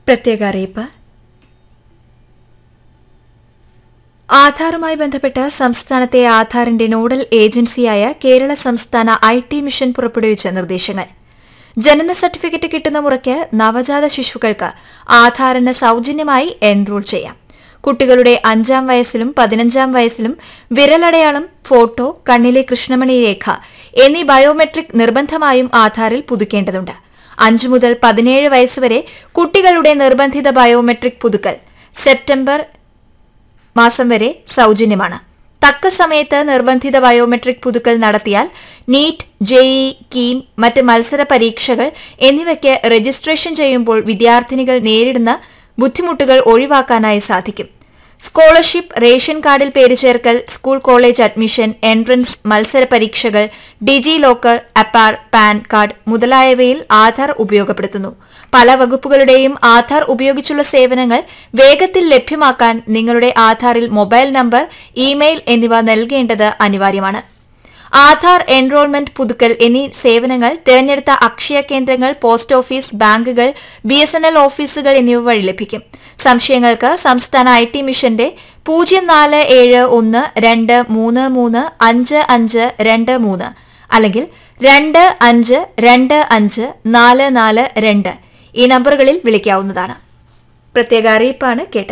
പ്രത്യേക അറിയിപ്പ് ആധാറുമായി ബന്ധപ്പെട്ട സംസ്ഥാനത്തെ ആധാറിന്റെ നോഡൽ ഏജൻസിയായ കേരള സംസ്ഥാന ഐ ടി മിഷൻ പുറപ്പെടുവിച്ച നിർദ്ദേശങ്ങൾ ജനന സർട്ടിഫിക്കറ്റ് കിട്ടുന്ന മുറയ്ക്ക് നവജാത ശിശുക്കൾക്ക് ആധാറിന് സൌജന്യമായി എൻറോൾ ചെയ്യാം കുട്ടികളുടെ അഞ്ചാം വയസ്സിലും പതിനഞ്ചാം വയസ്സിലും വിരലടയാളം ഫോട്ടോ കണ്ണിലെ കൃഷ്ണമണി രേഖ എന്നീ ബയോമെട്രിക് നിർബന്ധമായും ആധാറിൽ പുതുക്കേണ്ടതുണ്ട് അഞ്ചു മുതൽ പതിനേഴ് വയസ്സുവരെ കുട്ടികളുടെ നിർബന്ധിത ബയോമെട്രിക് പുതുക്കൽ സെപ്റ്റംബർ മാസം വരെ സൌജന്യമാണ് തക്ക സമയത്ത് നിർബന്ധിത ബയോമെട്രിക് പുതുക്കൽ നടത്തിയാൽ നീറ്റ് ജെഇ കീം മറ്റ് മത്സര പരീക്ഷകൾ എന്നിവയ്ക്ക് രജിസ്ട്രേഷൻ ചെയ്യുമ്പോൾ വിദ്യാർത്ഥിനികൾ നേരിടുന്ന ബുദ്ധിമുട്ടുകൾ ഒഴിവാക്കാനായി സാധിക്കും സ്കോളർഷിപ്പ് റേഷൻ കാർഡിൽ പേര് ചേർക്കൽ സ്കൂൾ കോളേജ് അഡ്മിഷൻ എൻട്രൻസ് മത്സര പരീക്ഷകൾ DigiLocker APAAR PAN card മുതലായവയിൽ ആധാർ ഉപയോഗപ്പെടുത്തുന്നു പല വകുപ്പുകളുടെയും ആധാർ ഉപയോഗിച്ചുള്ള സേവനങ്ങൾ വേഗത്തിൽ ലഭ്യമാക്കാൻ നിങ്ങളുടെ ആധാറിൽ മൊബൈൽ നമ്പർ ഇമെയിൽ എന്നിവ നൽകേണ്ടത് അനിവാര്യമാണ് ആധാർ എൻറോൾമെന്റ് പുതുക്കൽ എന്നീ സേവനങ്ങൾ തിരഞ്ഞെടുത്ത അക്ഷയ കേന്ദ്രങ്ങൾ പോസ്റ്റ് ഓഫീസ് ബാങ്കുകൾ ബി എസ് എൻ എൽ ഓഫീസുകൾ എന്നിവ വഴി ലഭിക്കും സംശയങ്ങൾക്ക് സംസ്ഥാന ഐ ടി മിഷന്റെ പൂജ്യം നാല് ഏഴ് ഒന്ന് രണ്ട് മൂന്ന് മൂന്ന് അഞ്ച് അഞ്ച് രണ്ട് മൂന്ന് അല്ലെങ്കിൽ രണ്ട് അഞ്ച് രണ്ട് അഞ്ച് നാല് നാല് രണ്ട് ഈ നമ്പറുകളിൽ വിളിക്കാവുന്നതാണ് പ്രത്യേക അറിയിപ്പാണ് കേട്ടത്